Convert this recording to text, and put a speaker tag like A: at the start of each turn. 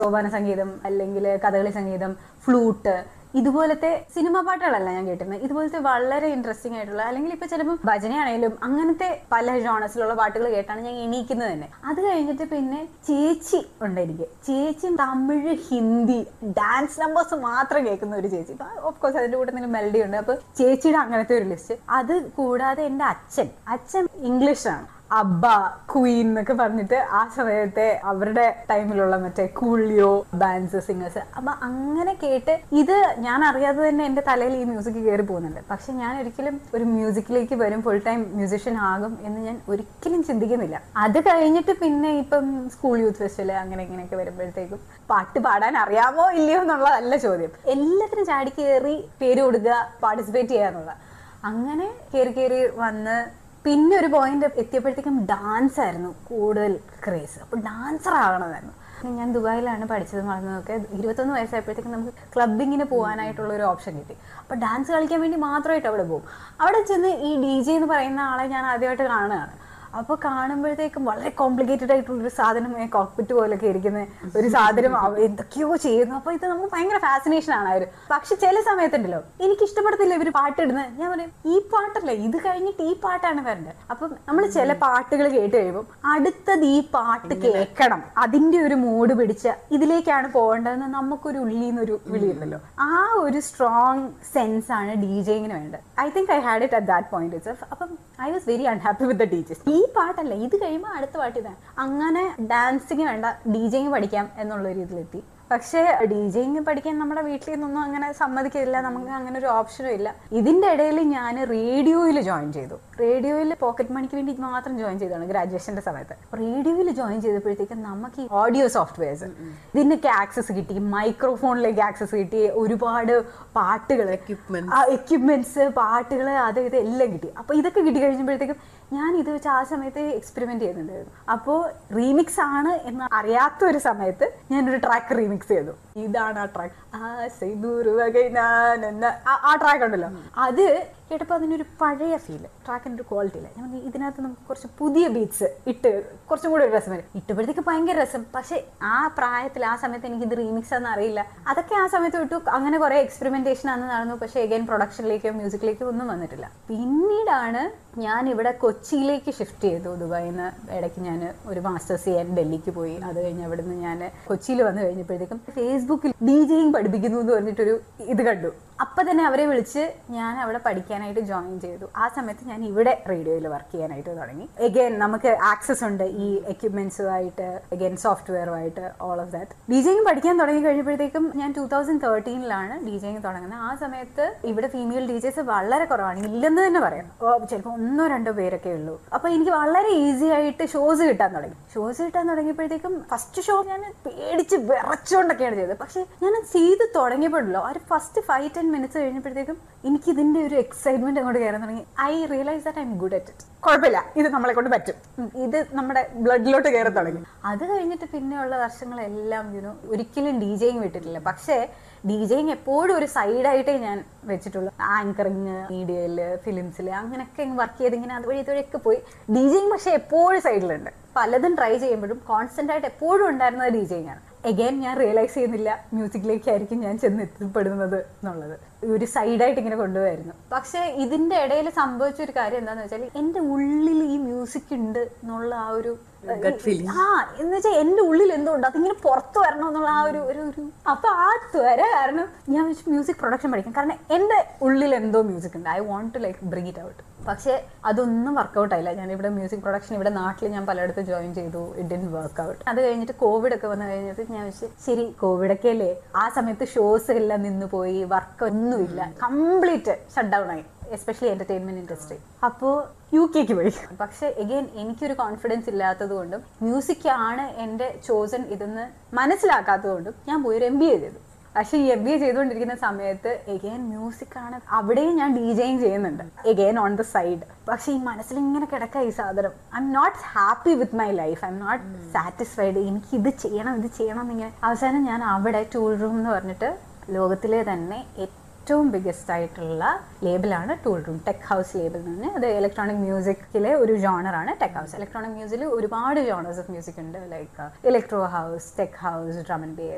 A: സോപാന സംഗീതം അല്ലെങ്കിൽ കഥകളി സംഗീതം ഫ്ലൂട്ട് ഇതുപോലത്തെ സിനിമ പാട്ടുകളല്ല ഞാൻ കേട്ടിരുന്നത് ഇതുപോലത്തെ വളരെ ഇൻട്രസ്റ്റിംഗ് ആയിട്ടുള്ള അല്ലെങ്കിൽ ഇപ്പൊ ചിലപ്പോൾ ഭജനയാണെങ്കിലും അങ്ങനത്തെ പല ജോണസിലുള്ള പാട്ടുകൾ കേട്ടാണ് ഞാൻ എണീക്കുന്നത് തന്നെ അത് കഴിഞ്ഞിട്ട് പിന്നെ ചേച്ചി ഉണ്ട് എനിക്ക് ചേച്ചി തമിഴ് ഹിന്ദി ഡാൻസ് നമ്പേഴ്സ് മാത്രം കേൾക്കുന്ന ഒരു ചേച്ചി ഓഫ് കോഴ്സ് അതിന്റെ കൂടെ എന്തെങ്കിലും മെലഡി ഉണ്ട് അപ്പൊ ചേച്ചിയുടെ അങ്ങനത്തെ ഒരു ലിസ്റ്റ് അത് കൂടാതെ എൻ്റെ അച്ഛൻ അച്ഛൻ ഇംഗ്ലീഷാണ് അബ്ബ ക്വീൻ എന്നൊക്കെ പറഞ്ഞിട്ട് ആ സമയത്തെ അവരുടെ ടൈമിലുള്ള മറ്റേ കൂളിയോ ബാൻസ് സിംഗേഴ്സ് അപ്പൊ അങ്ങനെ കേട്ട് ഇത് ഞാൻ അറിയാതെ തന്നെ എന്റെ തലയിൽ ഈ മ്യൂസിക് കയറി പോകുന്നുണ്ട് പക്ഷെ ഞാൻ ഒരിക്കലും ഒരു മ്യൂസിക്കിലേക്ക് വരും ഫുൾ ടൈം മ്യൂസിഷ്യൻ ആകും എന്ന് ഞാൻ ഒരിക്കലും ചിന്തിക്കുന്നില്ല അത് കഴിഞ്ഞിട്ട് പിന്നെ ഇപ്പം സ്കൂൾ യൂത്ത് ഫെസ്റ്റിവൽ അങ്ങനെ ഇങ്ങനെയൊക്കെ വരുമ്പോഴത്തേക്കും പാട്ട് പാടാൻ അറിയാമോ ഇല്ലയോ എന്നുള്ളതല്ല ചോദ്യം എല്ലാത്തിനും ചാടി കയറി പേര് കൊടുക്കുക പാർട്ടിസിപ്പേറ്റ് ചെയ്യുക എന്നുള്ള അങ്ങനെ കയറി കയറി വന്ന് പിന്നെ ഒരു പോയിന്റ് എത്തിയപ്പോഴത്തേക്കും ഡാൻസ് ആയിരുന്നു കൂടുതൽ ക്രേസ് അപ്പോൾ ഡാൻസർ ആകണമായിരുന്നു ഞാൻ ദുബായിലാണ് പഠിച്ചത് വളർന്നതൊക്കെ ഇരുപത്തൊന്ന് വയസ്സായപ്പോഴത്തേക്കും നമുക്ക് ക്ലബിങ്ങിന് പോകാനായിട്ടുള്ള ഒരു ഓപ്ഷൻ കിട്ടി അപ്പോൾ ഡാൻസ് കളിക്കാൻ വേണ്ടി മാത്രമായിട്ട് അവിടെ പോകും അവിടെ ചെന്ന് ഈ ഡി ജെ എന്ന് പറയുന്ന ആളെ ഞാൻ ആദ്യമായിട്ട് കാണുകയാണ് അപ്പോൾ കാണുമ്പോഴത്തേക്കും വളരെ കോംപ്ലിക്കേറ്റഡ് ആയിട്ടുള്ള ഒരു സാധനം കോക്പിറ്റ് പോലൊക്കെ ഇരിക്കുന്ന ഒരു സാധനം അവ എന്തൊക്കെയോ ചെയ്യുന്നു അപ്പോൾ ഇത് നമുക്ക് ഭയങ്കര ഫാസിനേഷൻ ആണ് അവർ പക്ഷെ ചില സമയത്തുണ്ടല്ലോ എനിക്ക് ഇഷ്ടപ്പെടത്തില്ല ഇവർ പാട്ടിടുന്നത് ഞാൻ പറയും ഈ പാട്ടല്ല ഇത് കഴിഞ്ഞിട്ട് ഈ പാട്ടാണ് വരേണ്ടത് അപ്പം നമ്മൾ ചില പാട്ടുകൾ കേട്ട് കഴിയുമ്പോൾ അടുത്തത് ഈ പാട്ട് കേൾക്കണം അതിന്റെ ഒരു മൂഡ് പിടിച്ച ഇതിലേക്കാണ് പോകേണ്ടതെന്ന് നമുക്കൊരു ഉള്ളിൽ നിന്നൊരു വിളിയുണ്ടല്ലോ ആ ഒരു സ്ട്രോങ് സെൻസ് ആണ് ഡി ജെയിങ്ങിന് വേണ്ടത് I think I had it at that point itself അപ്പം I was very unhappy with the teachers ഈ പാട്ടല്ല ഇത് കഴിയുമ്പോൾ അടുത്ത പാട്ട് ഇതാണ് അങ്ങനെ ഡാൻസിങ് വേണ്ട ഡി ജെയിങ് പഠിക്കാം എന്നുള്ള ഒരു ഇതിലെത്തി പക്ഷേ ഡി ജെയിങ് പഠിക്കാൻ നമ്മുടെ വീട്ടിൽ നിന്നൊന്നും അങ്ങനെ സമ്മതിക്കില്ല നമുക്ക് അങ്ങനെ ഒരു ഓപ്ഷനും ഇല്ല ഇതിന്റെ ഇടയിൽ ഞാൻ റേഡിയോയിൽ ജോയിൻ ചെയ്തു റേഡിയോയിൽ പോക്കറ്റ് മണിക്ക് വേണ്ടി മാത്രം ജോയിൻ ചെയ്തതാണ് ഗ്രാജുവേഷന്റെ സമയത്ത് റേഡിയോയിൽ ജോയിൻ ചെയ്തപ്പോഴത്തേക്കും നമുക്ക് ഈ ഓഡിയോ സോഫ്റ്റ്വെയർസ് ഇതിനൊക്കെ ആക്സസ് കിട്ടി മൈക്രോഫോണിലേക്ക് ആക്സസ് കിട്ടി ഒരുപാട് പാട്ടുകൾ
B: Equipments.
A: എക്യുപ്മെന്റ്സ് പാട്ടുകൾ അത് ഇത് എല്ലാം കിട്ടി അപ്പോൾ ഇതൊക്കെ കിട്ടി കഴിഞ്ഞപ്പോഴത്തേക്കും ഞാൻ ഇത് വെച്ച് ആ സമയത്ത് എക്സ്പെരിമെന്റ് ചെയ്യുന്നുണ്ടായിരുന്നു അപ്പോൾ റീമിക്സ് ആണ് എന്ന് അറിയാത്ത ഒരു സമയത്ത് ഞാനൊരു ട്രാക്ക് റീമിക്സ് ചെയ്തു ഇതാണ് ആ ട്രാക്ക് ആസൈ നൂറ് വകை ഞാൻ എന്ന ആ- ആ ട്രാക്ക് ഉണ്ടല്ലോ അത് കേട്ടപ്പോൾ അതിനൊരു പഴയ ഫീൽ ട്രാക്കിൻ്റെ ഒരു ക്വാളിറ്റി ഇല്ല ഞാൻ പറഞ്ഞു, ഇതിനകത്ത് നമുക്ക് കുറച്ച് പുതിയ ബീറ്റ്സ് ഇട്ട് കുറച്ചും കൂടി ഒരു രസം വരും ഇട്ടപ്പോഴത്തേക്ക് ഭയങ്കര രസം പക്ഷെ ആ പ്രായത്തിൽ ആ സമയത്ത് എനിക്ക് ഇത് റീമിക്സ് ആണെന്ന് അറിയില്ല അതൊക്കെ ആ സമയത്ത് വിട്ടു അങ്ങനെ കുറെ എക്സ്പെരിമെന്റേഷൻ അന്ന് നടന്നു പക്ഷെ എഗൈൻ പ്രൊഡക്ഷനിലേക്കോ മ്യൂസിക്കിലേക്കോ ഒന്നും വന്നിട്ടില്ല പിന്നീടാണ് ഞാൻ ഇവിടെ കൊച്ചിയിലേക്ക് ഷിഫ്റ്റ് ചെയ്തു ദുബായിൽ നിന്ന് ഇടയ്ക്ക് ഞാൻ ഒരു മാസ്റ്റേഴ്സ് ചെയ്യാൻ ഡൽഹിക്ക് പോയി അത് കഴിഞ്ഞ് അവിടെ നിന്ന് ഞാൻ കൊച്ചിയിൽ വന്നു കഴിഞ്ഞപ്പോഴത്തേക്കും ഫേസ്ബുക്കിൽ ഡി ജെയിങ് പഠിപ്പിക്കുന്നു എന്ന് പറഞ്ഞിട്ടൊരു ഇത് കണ്ടു അപ്പം തന്നെ അവരെ വിളിച്ച് ഞാൻ അവിടെ പഠിക്കാനായിട്ട് ജോയിൻ ചെയ്തു ആ സമയത്ത് ഞാൻ ഇവിടെ റേഡിയോയിൽ വർക്ക് ചെയ്യാനായിട്ട് തുടങ്ങി എഗെയിൻ നമുക്ക് ആക്സസ് ഉണ്ട് ഈ എക്യുപ്മെന്റ്സുമായിട്ട് എഗെയിൻ സോഫ്റ്റ്വെയറുമായിട്ട് all of that DJing പഠിക്കാൻ തുടങ്ങി കഴിഞ്ഞപ്പോഴത്തേക്കും ഞാൻ ടൂ തൗസൻഡ് തേർട്ടീനിലാണ് ഡി ജെയിങ് തുടങ്ങുന്നത് ആ സമയത്ത് ഇവിടെ ഫീമെയിൽ ഡി ജെസ് വളരെ കുറവാണ് ഇല്ലെന്ന് തന്നെ പറയാം ചിലപ്പോൾ ഒന്നോ രണ്ടോ പേരൊക്കെ ഉള്ളൂ അപ്പൊ എനിക്ക് വളരെ ഈസി ആയിട്ട് ഷോസ് കിട്ടാൻ തുടങ്ങി ഷോസ് കിട്ടാൻ തുടങ്ങിയപ്പോഴത്തേക്കും ഫസ്റ്റ് ഷോ ഞാൻ പേടിച്ച് വിറച്ചുകൊണ്ടൊക്കെയാണ് ചെയ്തത് പക്ഷെ ഞാൻ അത് ചെയ്ത് തുടങ്ങിയപ്പോഴല്ലോ ഒരു ഫസ്റ്റ് ഫൈവ് ടെൻ മിനിറ്റ്സ് കഴിഞ്ഞപ്പോഴത്തേക്കും എനിക്ക് ഇതിന്റെ ഒരു എക്സൈറ്റ്മെന്റ് അങ്ങോട്ട് കയറാൻ തുടങ്ങി I realise that I'm good at it കുഴപ്പമില്ല ഇത് നമ്മളെ കൊണ്ട് പറ്റും ഉം, ഇത് നമ്മുടെ ബ്ലഡിലോട്ട് കയറി തുടങ്ങി അത് കഴിഞ്ഞിട്ട് പിന്നെയുള്ള വർഷങ്ങളെല്ലാം യുനോ ഒരിക്കലും ഡി ജെയിങ് വിട്ടിട്ടില്ല പക്ഷേ ഡി ജെയിങ് എപ്പോഴും ഒരു സൈഡായിട്ടേ ഞാൻ വെച്ചിട്ടുള്ളൂ ആങ്കറിങ് മീഡിയയില് ഫിലിംസിൽ അങ്ങനെയൊക്കെ വർക്ക് ചെയ്ത് ഇങ്ങനെ അതുവഴി ഇതുവഴിയൊക്കെ പോയി ഡി ജെയിങ് പക്ഷേ എപ്പോഴും സൈഡിലുണ്ട് പലതും ട്രൈ ചെയ്യുമ്പോഴും കോൺസ്റ്റന്റ് ആയിട്ട് എപ്പോഴും ഉണ്ടായിരുന്നത് ഡി ജെയിങ് ആണ് എഗൈൻ ഞാൻ റിയലൈസ് ചെയ്യുന്നില്ല മ്യൂസിക്കിലേക്കായിരിക്കും ഞാൻ ചെന്ന് എത്തിപ്പെടുന്നത് എന്നുള്ളത് ഒരു സൈഡായിട്ട് ഇങ്ങനെ കൊണ്ടുപോയായിരുന്നു പക്ഷേ ഇതിന്റെ ഇടയിൽ സംഭവിച്ച ഒരു കാര്യം എന്താണെന്ന് വെച്ചാൽ എൻ്റെ ഉള്ളിൽ ഈ മ്യൂസിക് ഉണ്ട് എന്നുള്ള ആ ഒരു
B: Gut feeling.
A: ആ എന്ന് വെച്ചാൽ എന്റെ ഉള്ളിൽ എന്തോ ഉണ്ട് അതിങ്ങനെ പുറത്തു വരണം എന്നുള്ള ആ ഒരു ഒരു ഒരു അപ്പൊ ആ ത്വര കാരണം ഞാൻ വെച്ച് മ്യൂസിക് പ്രൊഡക്ഷൻ പഠിക്കാം കാരണം എന്റെ ഉള്ളിൽ എന്തോ മ്യൂസിക് ഉണ്ട് I want to like bring it out പക്ഷേ അതൊന്നും വർക്കൗട്ട് ആയില്ല ഞാൻ ഇവിടെ മ്യൂസിക് പ്രൊഡക്ഷൻ ഇവിടെ നാട്ടിൽ ഞാൻ പലയിടത്തും ജോയിൻ ചെയ്തു ഇറ്റ് ഡിൻ വർക്ക് ഔട്ട് അത് കഴിഞ്ഞിട്ട് കോവിഡ് ഒക്കെ വന്നു കഴിഞ്ഞിട്ട് ഞാൻ വെച്ച് ശരി കോവിഡ് ഒക്കെ അല്ലേ ആ സമയത്ത് ഷോസ് എല്ലാം നിന്ന് പോയി വർക്ക് ഒന്നുമില്ല കംപ്ലീറ്റ് ഷട്ട് ഡൗൺ ആയി എസ്പെഷ്യലി എന്റർടൈൻമെന്റ് ഇൻഡസ്ട്രി അപ്പോൾ യു കെക്ക് പോയി പക്ഷെ എഗെയിൻ എനിക്കൊരു കോൺഫിഡൻസ് ഇല്ലാത്തത് കൊണ്ടും മ്യൂസിക് ആണ് എൻ്റെ ചോസൺ ഇതെന്ന് മനസ്സിലാക്കാത്തത് കൊണ്ടും ഞാൻ പോയി ഒരു എം ബി എ ചെയ്തു പക്ഷെ ഈ എം ബി എ ചെയ്തുകൊണ്ടിരിക്കുന്ന സമയത്ത് എഗെയിൻ മ്യൂസിക് ആണ് അവിടെയും ഞാൻ ഡി ജെയും ചെയ്യുന്നുണ്ട് എഗെയിൻ ഓൺ ദ സൈഡ് പക്ഷെ ഈ മനസ്സിൽ ഇങ്ങനെ കിടക്ക ഈ സാധനം I'm not happy with my life I'm not satisfied എനിക്ക് ഇത് ചെയ്യണം ഇത് ചെയ്യണം എന്നിങ്ങനെ അവസാനം ഞാൻ അവിടെ ടൂൾ റൂം എന്ന് പറഞ്ഞിട്ട് ലോകത്തിലെ തന്നെ ഏറ്റവും ബിഗസ്റ്റ് ആയിട്ടുള്ള ലേബിളാണ് Toolroom tech house label എന്ന് പറഞ്ഞാൽ അത് ഇലക്ട്രോണിക് മ്യൂസിക്കിലെ ഒരു ജോണറാണ് ടെക് ഹൗസ് ഇലക്ട്രോണിക് മ്യൂസിക്കിൽ ഒരുപാട് ജോണേഴ്സ് ഓഫ് മ്യൂസിക് ഉണ്ട് like electro house tech house drum and base